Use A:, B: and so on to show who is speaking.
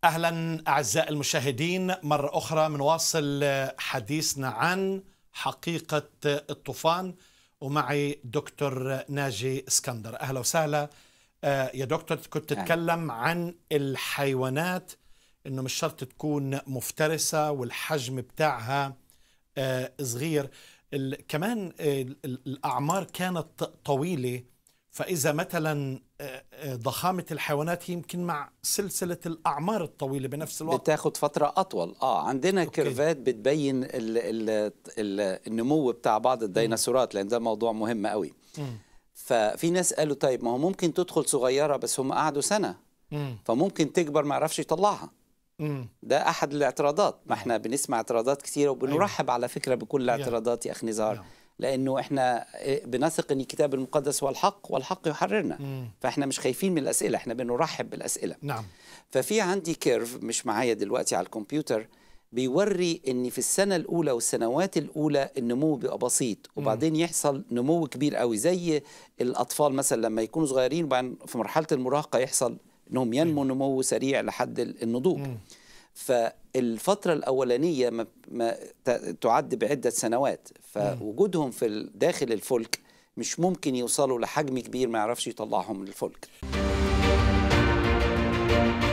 A: اهلا اعزائي المشاهدين مره اخرى بنواصل حديثنا عن حقيقه الطوفان ومعي دكتور ناجي اسكندر اهلا وسهلا آه، يا دكتور كنت تتكلم عن الحيوانات انه مش شرط تكون مفترسه والحجم بتاعها آه، صغير كمان الاعمار كانت طويله فإذا مثلا آه، آه، ضخامة الحيوانات يمكن مع سلسلة الأعمار الطويلة بنفس الوقت
B: بتاخد فترة أطول آه عندنا أوكي. كيرفات بتبين ال ال ال النمو بتاع بعض الديناصورات لأن ده موضوع مهم قوي م. ففي ناس قالوا طيب ما هو ممكن تدخل صغيرة بس هم قعدوا سنة م. فممكن تكبر ما يعرفش يطلعها ده احد الاعتراضات ما احنا بنسمع اعتراضات كثيره وبنرحب أيوه. على فكره بكل الاعتراضات يا اخ نزار لانه احنا بنثق ان الكتاب المقدس هو الحق والحق يحررنا مم. فاحنا مش خايفين من الاسئله احنا بنرحب بالاسئله
A: نعم
B: ففي عندي كيرف مش معايا دلوقتي على الكمبيوتر بيوري ان في السنه الاولى والسنوات الاولى النمو بيبقى بسيط وبعدين يحصل نمو كبير قوي زي الاطفال مثلا لما يكونوا صغيرين وبعدين في مرحله المراهقه يحصل انهم ينمو نمو سريع لحد النضوج مم. فالفترة الأولانية ما ما تعد بعدة سنوات فوجودهم في داخل الفلك مش ممكن يوصلوا لحجم كبير ما يعرفش يطلعهم من الفلك